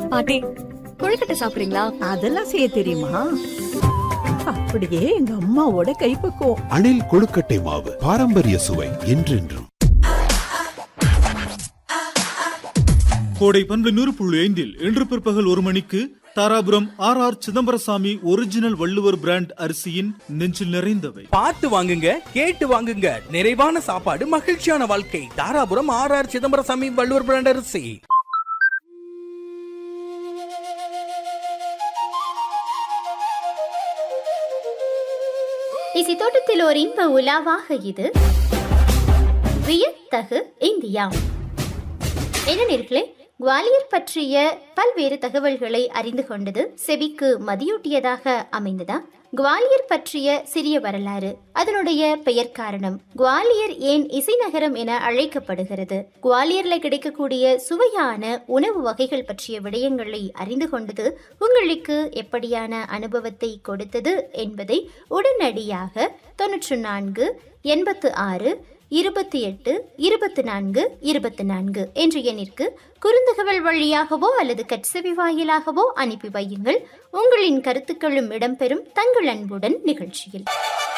பாட்டி கொழுக்கட்டை சாப்பிடுறீங்களா அதெல்லாம் செய்ய தெரியுமா அப்படியே எங்க அம்மாவோட கைப்பக்குவம் அணில் கொழுக்கட்டை மாவு பாரம்பரிய சுவை என்றென்றும் கோடை பண்பு நூறு புள்ளி ஐந்தில் இன்று பிற்பகல் ஒரு மணிக்கு Dharapuram R R Chidambarasamy original Valluvar brand அரிசியின் நெஞ்சில் நிறைந்தவை பார்த்து வாங்குங்க கேட்டு வாங்குங்க நிறைவான சாப்பாடு மகிழ்ச்சியான வாழ்க்கை Dharapuram R R Chidambarasamy Valluvar brand அரிசி இசை தோட்டத்தில் ஒரு இன்ப உலாவாக இது வியத்தகு இந்தியா என்ன நேர்களே குவாலியர் பற்றிய பல்வேறு தகவல்களை அறிந்து கொண்டது செவிக்கு மதியூட்டியதாக அமைந்ததா குவாலியர் பற்றிய சிறிய வரலாறு அதனுடைய பெயர் காரணம் குவாலியர் ஏன் இசை நகரம் என அழைக்கப்படுகிறது குவாலியர்ல கிடைக்கக்கூடிய சுவையான உணவு வகைகள் பற்றிய விடயங்களை அறிந்து கொண்டது உங்களுக்கு எப்படியான அனுபவத்தை கொடுத்தது என்பதை உடனடியாக தொன்னூற்று நான்கு எண்பத்து ஆறு இருபத்தி எட்டு இருபத்தி நான்கு இருபத்தி நான்கு என்ற எண்ணிற்கு குறுந்தகவல் வழியாகவோ அல்லது கட்செவி வாயிலாகவோ அனுப்பி வையுங்கள் உங்களின் கருத்துக்களும் இடம்பெறும் தங்கள் அன்புடன் நிகழ்ச்சியில்